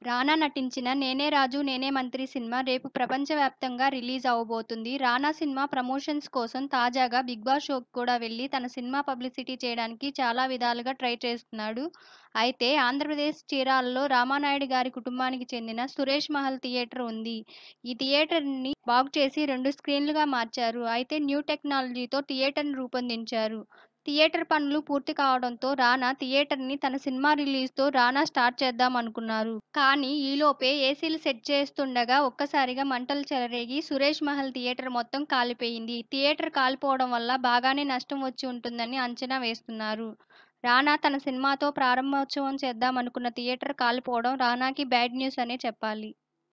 రానా నటించిన 'నేనే రాజు నేనే మంత్రి' సినిమా రేపు ప్రపంచవ్యాప్తంగా రిలీజ్ అవబోతుంది. రానా సినిమా ప్రమోషన్స్ కోసం తాజాగా 'బిగ్ బాస్' షోకి కూడా వెళ్లి తన సినిమా పబ్లిసిటీ చేయడానికి చాలా విధాలుగా ట్రై చేస్తున్నాడు. అయితే ఆంధ్రప్రదేశ్ చీరాలలో రామానాయుడు గారి కుటుంబానికి చెందిన సురేష్ మహల్ థియేటర్ ఉంది. ఈ థియేటర్ని బాగుచేసి రెండు స్క్రీన్లుగా మార్చారు. అయితే న్యూ టెక్నాలజీతో థియేటర్ను రూపొందించారు. థియేటర్ పనులు పూర్తి కావడంతో రానా థియేటర్ని తన సినిమా రిలీజ్తో రానా స్టార్ట్ చేద్దాం అనుకున్నారు. కానీ ఈలోపే ఏసీలు సెట్ చేస్తుండగా ఒక్కసారిగా మంటలు చెలరేగి సురేష్ మహల్ థియేటర్ మొత్తం కాలిపోయింది. థియేటర్ కాలిపోవడం వల్ల బాగానే నష్టం వచ్చి ఉంటుందని అంచనా వేస్తున్నారు. రానా తన సినిమాతో ప్రారంభోత్సవం చేద్దాం అనుకున్న థియేటర్ కాలిపోవడం రానాకి బ్యాడ్ న్యూస్ అనే చెప్పాలి.